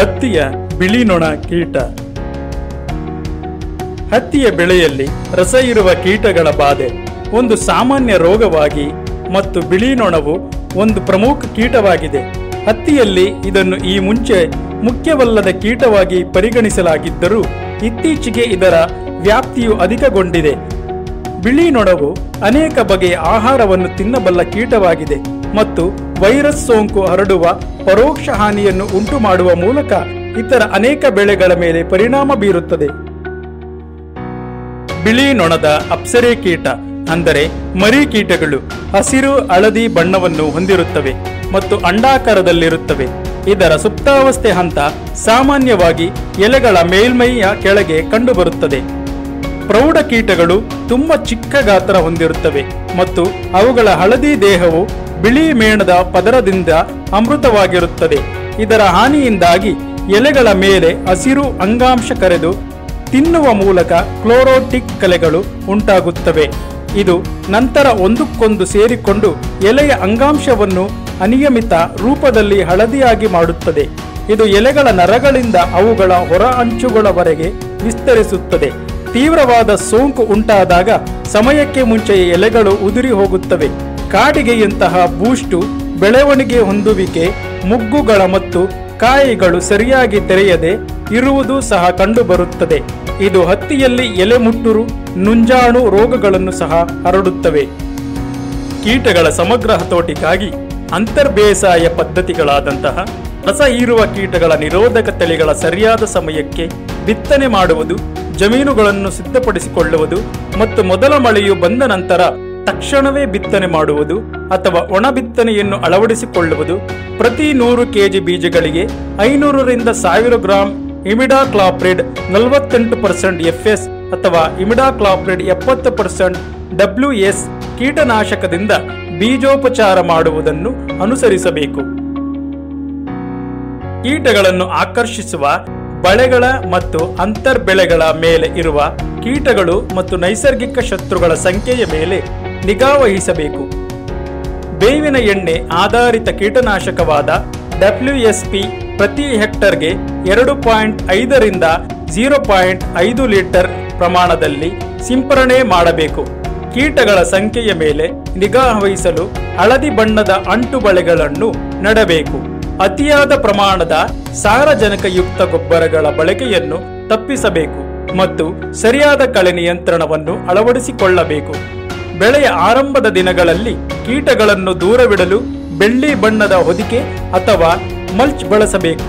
ಹತ್ತಿಯ ಬಿಳಿ ನೊಣ ಕೀಟ ಹತ್ತಿಯ ಬೆಳೆಯಲ್ಲಿ ರಸ ಇರುವ ಕೀಟಗಳ ಬಾಧೆ ಒಂದು ಸಾಮಾನ್ಯ ರೋಗವಾಗಿ ಮತ್ತು ಬಿಳಿ ನೊಣವು ಒಂದು ಪ್ರಮುಖ ಕೀಟವಾಗಿದೆ ಹತ್ತಿಯಲ್ಲಿ ಇದನ್ನು ಈ ಮುಂಚೆ ಮುಖ್ಯವಲ್ಲದ ಕೀಟವಾಗಿ ಪರಿಗಣಿಸಲಾಗಿದ್ದರೂ ಇತ್ತೀಚೆಗೆ ಇದರ ವ್ಯಾಪ್ತಿಯು ಅಧಿಕಗೊಂಡಿದೆ ಬಿಳಿ ನೊಣವು ಅನೇಕ ಬಗೆಯ ಆಹಾರವನ್ನು ತಿನ್ನಬಲ್ಲ ಕೀಟವಾಗಿದೆ ಮತ್ತು ವೈರಸ್ ಸೋಂಕು ಹರಡುವ ಪರೋಕ್ಷ ಹಾನಿಯನ್ನು ಉಂಟು ಮಾಡುವ ಮೂಲಕ ಇತರ ಅನೇಕ ಬೆಳೆಗಳ ಮೇಲೆ ಪರಿಣಾಮ ಬೀರುತ್ತದೆ ಬಿಳಿ ನೊಣದ ಅಪ್ಸರೆ ಕೀಟ ಅಂದರೆ ಮರಿ ಕೀಟಗಳು ಹಸಿರು ಹಳದಿ ಬಣ್ಣವನ್ನು ಹೊಂದಿರುತ್ತವೆ ಮತ್ತು ಅಂಡಾಕಾರದಲ್ಲಿರುತ್ತವೆ ಇದರ ಸುಪ್ತಾವಸ್ಥೆ ಹಂತ ಸಾಮಾನ್ಯವಾಗಿ ಎಲೆಗಳ ಮೇಲ್ಮೈಯ ಕೆಳಗೆ ಕಂಡುಬರುತ್ತದೆ ಪ್ರೌಢ ಕೀಟಗಳು ತುಂಬಾ ಚಿಕ್ಕ ಗಾತ್ರ ಹೊಂದಿರುತ್ತವೆ ಮತ್ತು ಅವುಗಳ ಹಳದಿ ದೇಹವು ಬಿಳಿ ಮೇಣದ ಪದರದಿಂದ ಅಮೃತವಾಗಿರುತ್ತದೆ ಇದರ ಹಾನಿಯಿಂದಾಗಿ ಎಲೆಗಳ ಮೇಲೆ ಹಸಿರು ಅಂಗಾಂಶ ಕರೆದು ತಿನ್ನುವ ಮೂಲಕ ಕ್ಲೋರೋಟಿಕ್ ಕಲೆಗಳು ಉಂಟಾಗುತ್ತವೆ ಇದು ನಂತರ ಒಂದಕ್ಕೊಂದು ಸೇರಿಕೊಂಡು ಎಲೆಯ ಅಂಗಾಂಶವನ್ನು ಅನಿಯಮಿತ ರೂಪದಲ್ಲಿ ಹಳದಿಯಾಗಿ ಮಾಡುತ್ತದೆ ಇದು ಎಲೆಗಳ ನರಗಳಿಂದ ಅವುಗಳ ಹೊರ ಅಂಚುಗಳವರೆಗೆ ವಿಸ್ತರಿಸುತ್ತದೆ ತೀವ್ರವಾದ ಸೋಂಕು ಉಂಟಾದಾಗ ಸಮಯಕ್ಕೆ ಮುಂಚೆಯೇ ಎಲೆಗಳು ಉದುರಿ ಹೋಗುತ್ತವೆ ಕಾಡಿಗೆಯಂತಹ ಬೂಸ್ಟು ಬೆಳವಣಿಗೆ ಹೊಂದುವಿಕೆ ಮುಗ್ಗುಗಳ ಮತ್ತು ಕಾಯಿಗಳು ಸರಿಯಾಗಿ ತೆರೆಯದೆ ಇರುವುದು ಸಹ ಕಂಡುಬರುತ್ತದೆ ಇದು ಹತ್ತಿಯಲ್ಲಿ ಎಲೆ ಮುಟ್ಟುರು ನುಂಜಾಣು ರೋಗಗಳನ್ನು ಸಹ ಹರಡುತ್ತವೆ ಕೀಟಗಳ ಸಮಗ್ರ ಹತೋಟಿಗಾಗಿ ಅಂತರ್ಬೇಸಾಯ ಪದ್ಧತಿಗಳಾದಂತಹ ರಸ ಹೀರುವ ಕೀಟಗಳ ನಿರೋಧಕ ತಳಿಗಳ ಸರಿಯಾದ ಸಮಯಕ್ಕೆ ಬಿತ್ತನೆ ಮಾಡುವುದು ಜಮೀನುಗಳನ್ನು ಸಿದ್ಧಪಡಿಸಿಕೊಳ್ಳುವುದು ಮತ್ತು ಮೊದಲ ಮಳೆಯು ಬಂದ ನಂತರ ತಕ್ಷಣವೇ ಬಿತ್ತನೆ ಮಾಡುವುದು ಅಥವಾ ಒಣ ಬಿತ್ತನೆಯನ್ನು ಅಳವಡಿಸಿಕೊಳ್ಳುವುದು ಪ್ರತಿ ನೂರು ಕೆಜಿ ಬೀಜಗಳಿಗೆ ಐನೂರರಿಂದ ಸಾವಿರ ಗ್ರಾಂ ಇಮಿಡಾಕ್ಲಾಪ್ರಿಡ್ ನಲವತ್ತೆಂಟು ಪರ್ಸೆಂಟ್ ಎಫ್ಎಸ್ ಅಥವಾ ಇಮಿಡಾಕ್ಲಾಪ್ರಿಡ್ ಎಪ್ಪತ್ತು ಪರ್ಸೆಂಟ್ ಡಬ್ಲ್ಯೂ ಎಸ್ ಕೀಟನಾಶಕದಿಂದ ಬೀಜೋಪಚಾರ ಮಾಡುವುದನ್ನು ಅನುಸರಿಸಬೇಕು ಕೀಟಗಳನ್ನು ಆಕರ್ಷಿಸುವ ಬಳೆಗಳ ಮತ್ತು ಅಂತರ್ಬೆಳೆಗಳ ಮೇಲೆ ಇರುವ ಕೀಟಗಳು ಮತ್ತು ನೈಸರ್ಗಿಕ ಶತ್ರುಗಳ ಸಂಖ್ಯೆಯ ಮೇಲೆ ನಿಗಾ ವಹಿಸಬೇಕು ಬೇವಿನ ಎಣ್ಣೆ ಆಧಾರಿತ ಕೀಟನಾಶಕವಾದ ಡಬ್ಲ್ಯೂಎಸ್ಪಿ ಪ್ರತಿ ಹೆಕ್ಟರ್ಗೆ ಎರಡು ಪಾಯಿಂಟ್ ಐದರಿಂದ ಜೀರೋ ಪಾಯಿಂಟ್ ಐದು ಲೀಟರ್ ಪ್ರಮಾಣದಲ್ಲಿ ಸಿಂಪರಣೆ ಮಾಡಬೇಕು ಕೀಟಗಳ ಸಂಖ್ಯೆಯ ಮೇಲೆ ನಿಗಾ ವಹಿಸಲು ಹಳದಿ ಬಣ್ಣದ ಅಂಟು ಬಳೆಗಳನ್ನು ನೆಡಬೇಕು ಅತಿಯಾದ ಪ್ರಮಾಣದ ಸಾರಜನಕಯುಕ್ತ ಗೊಬ್ಬರಗಳ ಬಳಕೆಯನ್ನು ತಪ್ಪಿಸಬೇಕು ಮತ್ತು ಸರಿಯಾದ ಕಳೆ ನಿಯಂತ್ರಣವನ್ನು ಅಳವಡಿಸಿಕೊಳ್ಳಬೇಕು ಬೆಳೆಯ ಆರಂಭದ ದಿನಗಳಲ್ಲಿ ಕೀಟಗಳನ್ನು ದೂರವಿಡಲು ಬೆಳ್ಳಿ ಬಣ್ಣದ ಹೊದಿಕೆ ಅಥವಾ ಮಲ್ಚ್ ಬಳಸಬೇಕು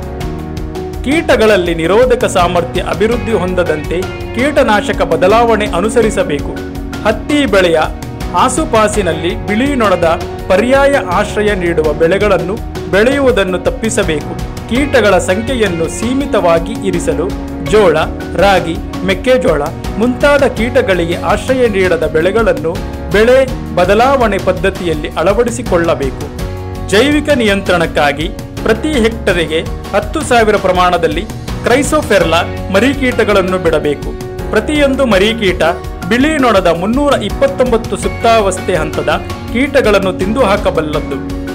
ಕೀಟಗಳಲ್ಲಿ ನಿರೋಧಕ ಸಾಮರ್ಥ್ಯ ಅಭಿವೃದ್ಧಿ ಹೊಂದದಂತೆ ಕೀಟನಾಶಕ ಬದಲಾವಣೆ ಅನುಸರಿಸಬೇಕು ಹತ್ತಿ ಬೆಳೆಯ ಆಸುಪಾಸಿನಲ್ಲಿ ಬಿಳಿ ನೊಣದ ಪರ್ಯಾಯ ಆಶ್ರಯ ನೀಡುವ ಬೆಳೆಗಳನ್ನು ಬೆಳೆಯುವುದನ್ನು ತಪ್ಪಿಸಬೇಕು ಕೀಟಗಳ ಸಂಖ್ಯೆಯನ್ನು ಸೀಮಿತವಾಗಿ ಇರಿಸಲು ಜೋಳ ರಾಗಿ ಮೆಕ್ಕೆಜೋಳ ಮುಂತಾದ ಕೀಟಗಳಿಗೆ ಆಶ್ರಯ ನೀಡದ ಬೆಳೆಗಳನ್ನು ಬೆಳೆ ಬದಲಾವಣೆ ಪದ್ಧತಿಯಲ್ಲಿ ಅಳವಡಿಸಿಕೊಳ್ಳಬೇಕು ಜೈವಿಕ ನಿಯಂತ್ರಣಕ್ಕಾಗಿ ಪ್ರತಿ ಹೆಕ್ಟರಿಗೆ ಹತ್ತು ಸಾವಿರ ಪ್ರಮಾಣದಲ್ಲಿ ಕ್ರೈಸೋಫೆರ್ಲಾ ಮರಿಕೀಟಗಳನ್ನು ಬಿಡಬೇಕು ಪ್ರತಿಯೊಂದು ಮರಿಕೀಟ ಬಿಳಿ ನೊಣದ ಮುನ್ನೂರ ಇಪ್ಪತ್ತೊಂಬತ್ತು ಸುಪ್ತಾವಸ್ಥೆ ಹಂತದ ಕೀಟಗಳನ್ನು ತಿಂದು ಹಾಕಬಲ್ಲದ್ದು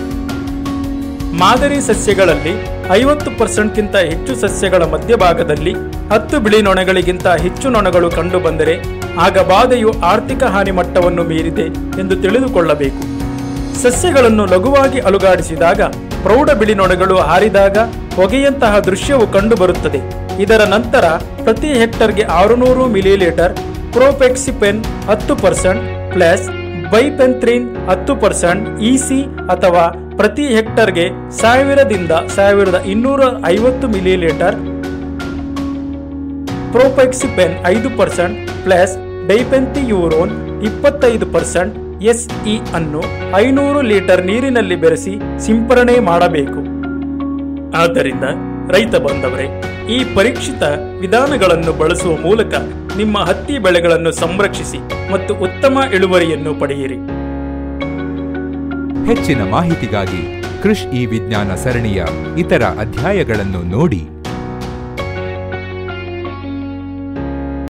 ಮಾದರಿ ಸಸ್ಯಗಳಲ್ಲಿ ಐವತ್ತು ಪರ್ಸೆಂಟ್ಗಿಂತ ಹೆಚ್ಚು ಸಸ್ಯಗಳ ಮಧ್ಯಭಾಗದಲ್ಲಿ ಹತ್ತು ಬಿಳಿ ನೊಣಗಳಿಗಿಂತ ಹೆಚ್ಚು ನೊಣಗಳು ಕಂಡುಬಂದರೆ ಆಗ ಬಾಧೆಯು ಆರ್ಥಿಕ ಹಾನಿ ಮಟ್ಟವನ್ನು ಮೀರಿದೆ ಎಂದು ತಿಳಿದುಕೊಳ್ಳಬೇಕು ಸಸ್ಯಗಳನ್ನು ಲಘುವಾಗಿ ಅಲುಗಾಡಿಸಿದಾಗ ಪ್ರೌಢ ಬಿಳಿ ನೊಣಗಳು ಹಾರಿದಾಗ ಹೊಗೆಯಂತಹ ದೃಶ್ಯವು ಕಂಡುಬರುತ್ತದೆ ಇದರ ನಂತರ ಪ್ರತಿ ಹೆಕ್ಟರ್ಗೆ ಆರುನೂರು ಮಿಲಿಲೀಟರ್ ಪ್ರೋಪೆಕ್ಸಿಪೆನ್ ಹತ್ತು ಪರ್ಸೆಂಟ್ ಪ್ಲಸ್ ಬೈಪೆಂಥ್ರಿನ್ ಹತ್ತು ಪರ್ಸೆಂಟ್ ಇಸಿ ಅಥವಾ ಪ್ರತಿ ಹೆಕ್ಟರ್ಗೆ ಸಾವಿರದಿಂದ ಸಾವಿರದ ಇನ್ನೂರ ಐವತ್ತು ಮಿಲಿಲೀಟರ್ ಪ್ರೋಪೆಕ್ಸಿಪೆನ್ ಐದು ಪರ್ಸೆಂಟ್ ಪ್ಲಸ್ ಡೈಪೆಂಥಿಯೂರೋನ್ ಇಪ್ಪತ್ತೈದು ಪರ್ಸೆಂಟ್ ಎಸ್ಇ ಅನ್ನು ಐನೂರು ಲೀಟರ್ ನೀರಿನಲ್ಲಿ ಬೆರೆಸಿ ಸಿಂಪರಣೆ ಮಾಡಬೇಕು ಆದ್ದರಿಂದ ರೈತ ಬಾಂಧವರೇ ಈ ಪರೀಕ್ಷಿತ ವಿಧಾನಗಳನ್ನು ಬಳಸುವ ಮೂಲಕ ನಿಮ್ಮ ಹತ್ತಿ ಬೆಳೆಗಳನ್ನು ಸಂರಕ್ಷಿಸಿ ಮತ್ತು ಉತ್ತಮ ಇಳುವರಿಯನ್ನು ಪಡೆಯಿರಿ ಹೆಚ್ಚಿನ ಮಾಹಿತಿಗಾಗಿ ಕೃಷ್ ಈ ವಿಜ್ಞಾನ ಸರಣಿಯ ಇತರ ಅಧ್ಯಾಯಗಳನ್ನು ನೋಡಿ